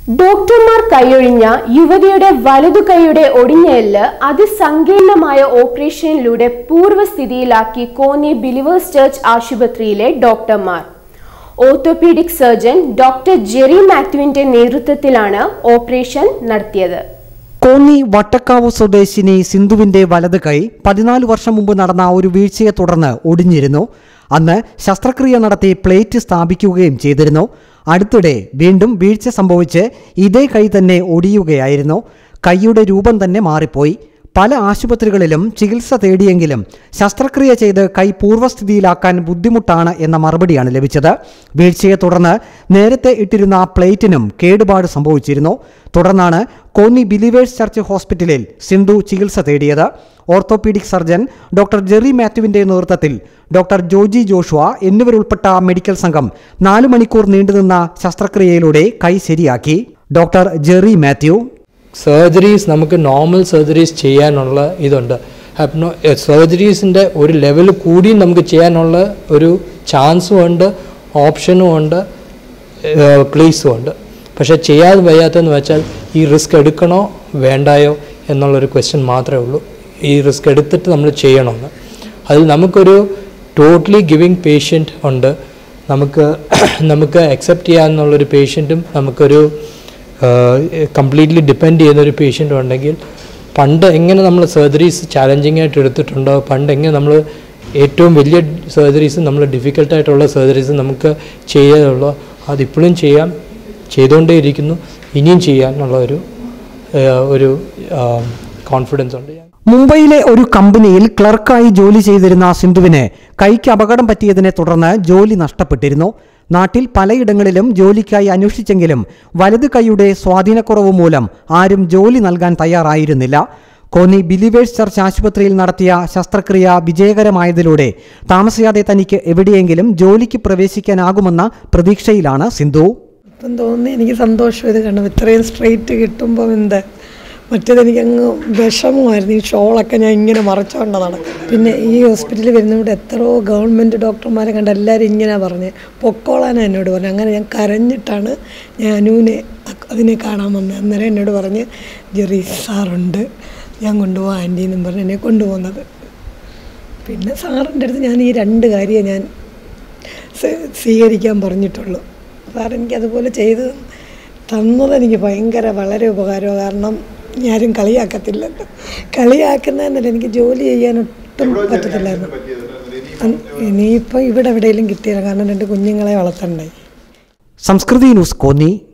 ഡോക്ടർമാർ കൈയൊഴിഞ്ഞ യുവതിയുടെ വലതു കൈയുടെ ഒടിഞ്ഞെല്ല് അതിസങ്കീർണമായ ഓപ്പറേഷനിലൂടെ പൂർവ്വസ്ഥിതിയിലാക്കി കോന്നി ബിലിവേഴ്സ് ചർച്ച് ആശുപത്രിയിലെ ഡോക്ടർമാർ ഓർത്തോപീഡിക് സർജൻ ഡോക്ടർ ജെറി മാത്യുവിന്റെ നേതൃത്വത്തിലാണ് ഓപ്പറേഷൻ നടത്തിയത് കോന്നി വട്ടക്കാവ് സ്വദേശിനി സിന്ധുവിന്റെ വലത് കൈ പതിനാല് വർഷം മുമ്പ് നടന്ന ഒരു വീഴ്ചയെ തുടർന്ന് ഒടിഞ്ഞിരുന്നു അന്ന് ശസ്ത്രക്രിയ നടത്തി പ്ലേറ്റ് സ്ഥാപിക്കുകയും ചെയ്തിരുന്നു അടുത്തിടെ വീണ്ടും വീഴ്ച സംഭവിച്ച് ഇതേ കൈ തന്നെ ഒടിയുകയായിരുന്നു കൈയുടെ രൂപം തന്നെ മാറിപ്പോയി പല ആശുപത്രികളിലും ചികിത്സ തേടിയെങ്കിലും ശസ്ത്രക്രിയ ചെയ്ത് കൈ പൂർവ്വസ്ഥിതിയിലാക്കാൻ ബുദ്ധിമുട്ടാണ് എന്ന മറുപടിയാണ് ലഭിച്ചത് വീഴ്ചയെ തുടർന്ന് നേരത്തെ ഇട്ടിരുന്ന പ്ലേറ്റിനും കേടുപാട് സംഭവിച്ചിരുന്നു തുടർന്നാണ് കോന്നി ബിലീവേഴ്സ് ചർച്ച് ഹോസ്പിറ്റലിൽ സിന്ധു ചികിത്സ തേടിയത് ഓർത്തോപീഡിക് സർജൻ ഡോക്ടർ ജെറി മാത്യുവിന്റെ നേതൃത്വത്തിൽ ഡോക്ടർ ജോജി ജോഷുവ എന്നിവരുൾപ്പെട്ട മെഡിക്കൽ സംഘം നാലു മണിക്കൂർ നീണ്ടുനിന്ന ശസ്ത്രക്രിയയിലൂടെ കൈ ശരിയാക്കി ഡോക്ടർ ജെറി മാത്യു സർജറീസ് നമുക്ക് നോർമൽ സർജറീസ് ചെയ്യാനുള്ള ഇതുണ്ട് ഹെപ്നോ സർജറീസിൻ്റെ ഒരു ലെവൽ കൂടി നമുക്ക് ചെയ്യാനുള്ള ഒരു ചാൻസും ഉണ്ട് ഓപ്ഷനും ഉണ്ട് പ്ലേസും ഉണ്ട് പക്ഷേ ചെയ്യാതെ വയ്യാത്തതെന്ന് വെച്ചാൽ ഈ റിസ്ക് എടുക്കണോ വേണ്ടായോ എന്നുള്ളൊരു ക്വസ്റ്റ്യൻ മാത്രമേ ഉള്ളൂ ഈ റിസ്ക് എടുത്തിട്ട് നമ്മൾ ചെയ്യണമെന്ന് അതിൽ നമുക്കൊരു ടോട്ടലി ഗിവിങ് പേഷ്യൻ്റ് ഉണ്ട് നമുക്ക് നമുക്ക് അക്സെപ്റ്റ് ചെയ്യാമെന്നുള്ളൊരു പേഷ്യൻറ്റും നമുക്കൊരു കംപ്ലീറ്റ്ലി ഡിപ്പെൻഡ് ചെയ്യുന്ന ഒരു പേഷ്യൻ്റ് ഉണ്ടെങ്കിൽ പണ്ട് എങ്ങനെ നമ്മൾ സർജറീസ് ചാലഞ്ചിങ് ആയിട്ട് എടുത്തിട്ടുണ്ടോ പണ്ട് എങ്ങനെ നമ്മൾ ഏറ്റവും വലിയ സർജറീസ് നമ്മൾ ഡിഫിക്കൽട്ടായിട്ടുള്ള സർജറീസ് നമുക്ക് ചെയ്യാനുള്ളൂ അതിപ്പോഴും ചെയ്യാം ചെയ്തുകൊണ്ടേയിരിക്കുന്നു ഇനിയും ചെയ്യാനുള്ള ഒരു ഏഹ്, ഒരു കോൺഫിഡൻസ് ഉണ്ട് മുംബൈയിലെ ഒരു കമ്പനിയിൽ ക്ലർക്കായി ജോലി ചെയ്തിരുന്ന സിന്ധുവിന് കൈക്ക് അപകടം പറ്റിയതിനെ തുടർന്ന് ജോലി നഷ്ടപ്പെട്ടിരുന്നു നാട്ടിൽ പലയിടങ്ങളിലും ജോലിക്കായി അന്വേഷിച്ചെങ്കിലും വലത് കൈയുടെ സ്വാധീനക്കുറവ് മൂലം ആരും ജോലി നൽകാൻ തയ്യാറായിരുന്നില്ല കോന്നി ബിലിവേഴ്സ് ചർച്ച് ആശുപത്രിയിൽ നടത്തിയ ശസ്ത്രക്രിയ വിജയകരമായതിലൂടെ താമസിയാതെ തനിക്ക് എവിടെയെങ്കിലും ജോലിക്ക് പ്രവേശിക്കാനാകുമെന്ന പ്രതീക്ഷയിലാണ് സിന്ധു ഇപ്പം തോന്നി എനിക്ക് സന്തോഷം ഇത് കണ്ടു ഇത്രയും സ്ട്രെയിറ്റ് കിട്ടുമ്പോൾ എന്ത് മറ്റേത് എനിക്കങ്ങ് വിഷമമായിരുന്നു ഈ ഷോളൊക്കെ ഞാൻ ഇങ്ങനെ മറച്ചുകൊണ്ട് നടക്കും പിന്നെ ഈ ഹോസ്പിറ്റലിൽ വരുന്നവിടെ എത്രയോ ഗവൺമെൻറ് ഡോക്ടർമാരെ കണ്ട് എല്ലാവരും ഇങ്ങനെ പറഞ്ഞ് പൊക്കോളാനാണ് എന്നോട് പറഞ്ഞു അങ്ങനെ ഞാൻ കരഞ്ഞിട്ടാണ് ഞാൻ അനുവിനെ അ- അതിനെ കാണാൻ വന്നത് അന്നേരം എന്നോട് പറഞ്ഞ് ജെറി സാറുണ്ട് ഞാൻ കൊണ്ടുപോകാം ആൻറ്റി എന്നും പറഞ്ഞ് എന്നെ കൊണ്ടുപോകുന്നത് പിന്നെ സാറിൻ്റെ അടുത്ത് ഞാൻ ഈ രണ്ട് കാര്യം ഞാൻ സ്വീ- സ്വീകരിക്കാൻ പറഞ്ഞിട്ടുള്ളൂ സാർ എനിക്ക് അതുപോലെ ചെയ്ത് തന്നത് എനിക്ക് ഭയങ്കര വളരെ ഉപകാരമാണ് കാരണം ഞാനും കളിയാക്കത്തില്ലല്ലോ കളിയാക്കുന്നതെന്നല്ല എനിക്ക് ജോലി ചെയ്യാൻ ഒട്ടും പറ്റത്തില്ലായിരുന്നു അന്ന് ഇനിയിപ്പോൾ ഇവിടെ എവിടെയെങ്കിലും കിട്ടിയില്ല കാരണം രണ്ട് കുഞ്ഞുങ്ങളെ വളർത്തണ്ടായി സംസ്കൃതി ന്യൂസ് കോന്നി